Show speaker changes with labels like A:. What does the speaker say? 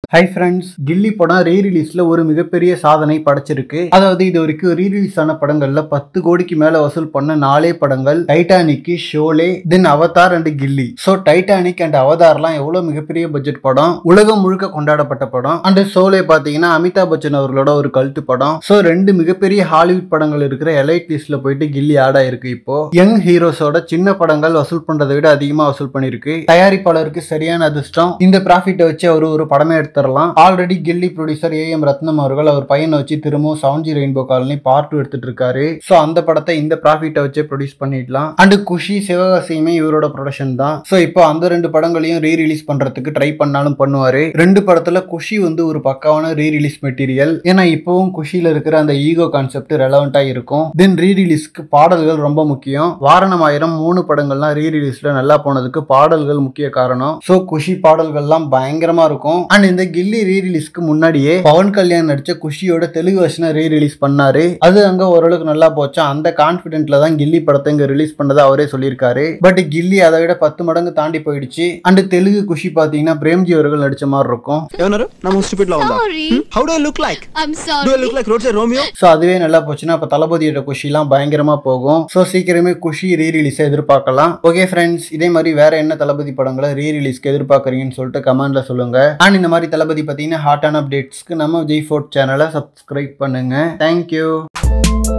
A: Hi friends கில்லி படம் ரீ ரிலீஸ்ல ஒரு மிகப்பெரிய சாதனை படைச்சிருக்கு அதாவது இது வரைக்கும் ரீ ரிலீஸ் ஆன படங்கள்ல பத்து கோடிக்கு மேல வசூல் பண்ண நாலே படங்கள் Titanic Sholay then Avatar and Ghilli so Titanic and அவதார்லாம் எவ்வளவு மிகப்பெரிய பட்ஜெட் படம் உலகம் முழுக்க கொண்டாடப்பட்ட படம் அண்ட் ஷோலே பாத்தீங்கன்னா அமிதாப் பச்சன் அவர்களோட ஒரு கல்ட்டு படம் சோ ரெண்டு மிகப்பெரிய ஹாலிவுட் படங்கள் இருக்கிற எலைட் லிஸ்ட்ல போயிட்டு கில்லி ஆட் ஆயிருக்கு இப்போ யங் ஹீரோஸோட சின்ன படங்கள் வசூல் பண்றதை விட அதிகமா வசூல் பண்ணிருக்கு தயாரிப்பாளருக்கு சரியான அதிர்ஷ்டம் இந்த ப்ராஃபிட்டை வச்சு அவர் ஒரு படமே எடுத்துடலாம் already Ghilli producer A M Rathnam அவர்கள் அவர் பையனை வச்சு திரும்பவும் seven G Rainbow Colony part two எடுத்துட்டு இருக்காரு ஸோ அந்த படத்தை இந்த ப்ராஃபிட்டை வச்சே ப்ரொடியூஸ் பண்ணிடலாம் அண்ட் குஷி சிவகாசியுமே இவரோட ப்ரொடக்ஷன் தான் ஸோ இப்போ அந்த ரெண்டு படங்களையும் ரீ ரிலீஸ் பண்றதுக்கு ட்ரை பண்ணாலும் பண்ணுவாரு ரெண்டு படத்துல குஷி வந்து ஒரு பக்காவான ரீ ரிலீஸ் மெட்டீரியல் ஏன்னா இப்போவும் குஷியில இருக்கிற அந்த ஈகோ கான்செப்ட் ரெலவெண்டா இருக்கும் தென் ரீ ரிலீஸ்க்கு பாடல்கள் ரொம்ப முக்கியம் வாரணம் ஆயிரம் மூணு படங்கள்லாம் ரீ ரிலீஸ்ல நல்லா போனதுக்கு பாடல்கள் முக்கிய காரணம் ஸோ குஷி பாடல்கள்லாம் பயங்கரமா இருக்கும் அண்ட் இந்த கில்லி ரீ ரிலீஸ்க்கு முன்னாடியே பவன் கல்யாண் நடிச்ச குஷியோட தெலுங்கு வருஷனை ரீ ரிலீஸ் பண்ணாரு அது அங்க ஓரளவுக்கு நல்லா போச்சா அந்த கான்பிடென்ட்ல தான் கில்லி படத்தை இங்க ரிலீஸ் பண்ணதை அவரே சொல்லியிருக்காரு பட் கில்லி அதை விட பத்து மடங்கு தாண்டி போயிடுச்சு அண்ட் தெலுங்கு குஷி பாத்தீங்கன்னா பிரேம்ஜி அவர்கள் நடிச்ச மாதிரி இருக்கும்
B: ఏమన్నారు నా ముందు స్టూపిడ్ లా ఉందా
C: Sorry.
B: How do I look like
C: I'm
B: do I
C: sorry.
B: Look like road side Romeo
A: so அதுவே நல்லா போச்சுன்னா அப்போ தளபதியோட குஷிலாம் பயங்கரமா போகும் ஸோ சீக்கிரமே குஷி ரீ ரிலீஸை எதிர்பார்க்கலாம் ஓகே ஃப்ரெண்ட்ஸ் இதே மாதிரி வேற என்ன தளபதி படங்களை ரீ ரிலீஸ்க்கு எதிர்பார்க்குறீங்கன்னு சொல்லிட்டு கமெண்ட்ல சொல்லுங்க அண்ட் இந்த மாதிரி தளபதி பார்த்தீங்கன்னா ஹாட்டான அப்டேட்ஸ்க்கு நம்ம ஜெய் ஃபோர்ட் சேனலை சப்ஸ்கிரைப் பண்ணுங்க தேங்க்யூ